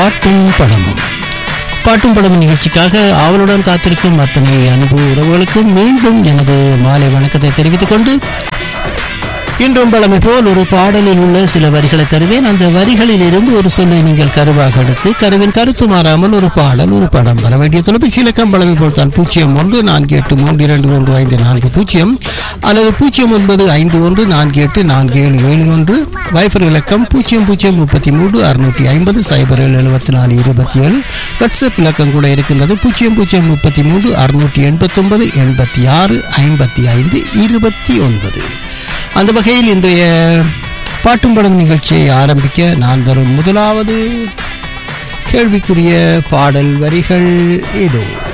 பாட்டும் படமும் பாட்டும் படமும் நிகழ்ச்சிக்காக ஆவலுடன் காத்திருக்கும் அத்தனை அன்பு உறவுகளுக்கும் மீண்டும் எனது மாலை வணக்கத்தை தெரிவித்துக் கொண்டு இன்றும் பழமை போல் ஒரு பாடலில் உள்ள சில வரிகளை தருவேன் அந்த வரிகளில் இருந்து ஒரு சொல்லை நீங்கள் கருவாக எடுத்து கருவின் கருத்து மாறாமல் ஒரு பாடல் ஒரு படம் வர வேண்டிய தொலைபேசி இலக்கம் பழமை போல் தான் பூஜ்ஜியம் ஒன்று நான்கு எட்டு மூன்று இரண்டு ஒன்று ஐந்து நான்கு பூஜ்ஜியம் அல்லது பூஜ்ஜியம் ஒன்பது ஐந்து ஒன்று நான்கு எட்டு நான்கு ஏழு ஏழு ஒன்று வைஃபர் இலக்கம் பூஜ்ஜியம் பூஜ்ஜியம் முப்பத்தி மூன்று அறுநூற்றி ஐம்பது சைபர் ஏழு எழுபத்தி நாலு இருபத்தி ஏழு வாட்ஸ்அப் இலக்கம் கூட இருக்கின்றது பூஜ்ஜியம் பூஜ்ஜியம் முப்பத்தி மூன்று அறுநூற்றி எண்பத்தொன்பது எண்பத்தி ஆறு ஐம்பத்தி ஐந்து இருபத்தி ஒன்பது அந்த வகையில் இன்றைய பாட்டும் படம் நிகழ்ச்சியை ஆரம்பிக்க நான் தரும் முதலாவது கேள்விக்குரிய பாடல் வரிகள் ஏதோ